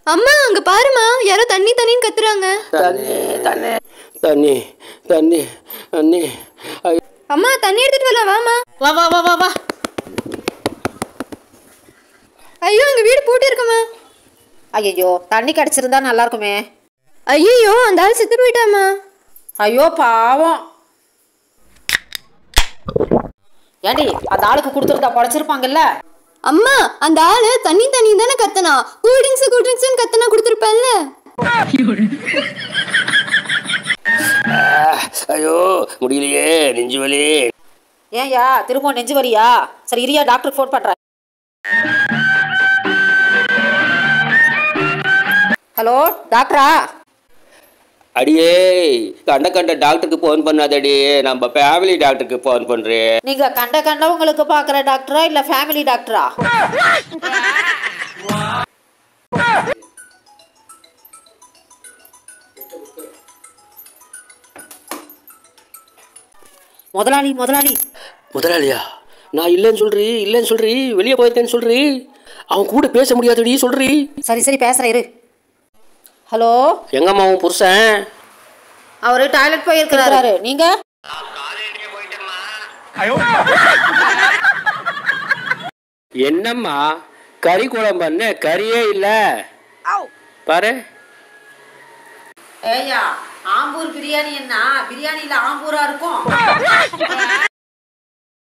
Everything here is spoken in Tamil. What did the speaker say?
அம்மா அங்க பாருமா யாரோ தண்ணி தண்ணின்னு கத்துறாங்க தண்ணி தண்ணி தண்ணி தண்ணி தண்ணி ஐயோ, அம்மா தண்ணி எடுத்துட்டு வரலாம் வாமா வா வா வா வா வா ஐயோ எங்க வீடு பூட்டி இருக்குமா ஐயோ தண்ணி கிடச்சிருந்தா நல்லா இருக்குமே ஐயோ அந்த ஆள் செத்து போயிட்டாமா ஐயோ பாவம் ஏண்டி அந்த ஆளுக்கு கொடுத்துருந்தா பொழைச்சிருப்பாங்கல்ல அம்மா அந்த ஆளு தண்ணி தண்ணி தானே கத்தனா கூல் ட்ரிங்க்ஸ் கூல் ட்ரிங்க்ஸ் கத்தனா கொடுத்துருப்பேன்ல ஐயோ முடியலையே நெஞ்சு வலி ஏன்யா திரும்ப நெஞ்சு வலியா சரி இரியா டாக்டருக்கு ஃபோன் பண்ணுறேன் ஹலோ டாக்டரா அடியே கண்ட கண்ட டாக்டருக்கு ஃபோன் பண்ணாதடி நம்ம ஃபேமிலி டாக்டருக்கு ஃபோன் பண்ணுறேன் நீங்க கண்ட கண்டவங்களுக்கு பார்க்குற டாக்டரா இல்ல ஃபேமிலி டாக்டரா முதலாளி முதலாளி முதலாளியா நான் இல்லைன்னு சொல்றி இல்லைன்னு சொல்றி வெளியே போயிருக்கேன்னு சொல்றி அவன் கூட பேச முடியாதடி சொல்றி சரி சரி பேசுறேன் இரு ஹலோ எங்கம்மா உன் புருஷன் அவரு டாய்லெட் போயிருக்கிறாரு நீங்க என்னம்மா கறி குழம்பு பண்ண கறியே இல்ல பாரு ஏய்யா ஆம்பூர் பிரியாணி என்ன பிரியாணியில ஆம்பூரா இருக்கும்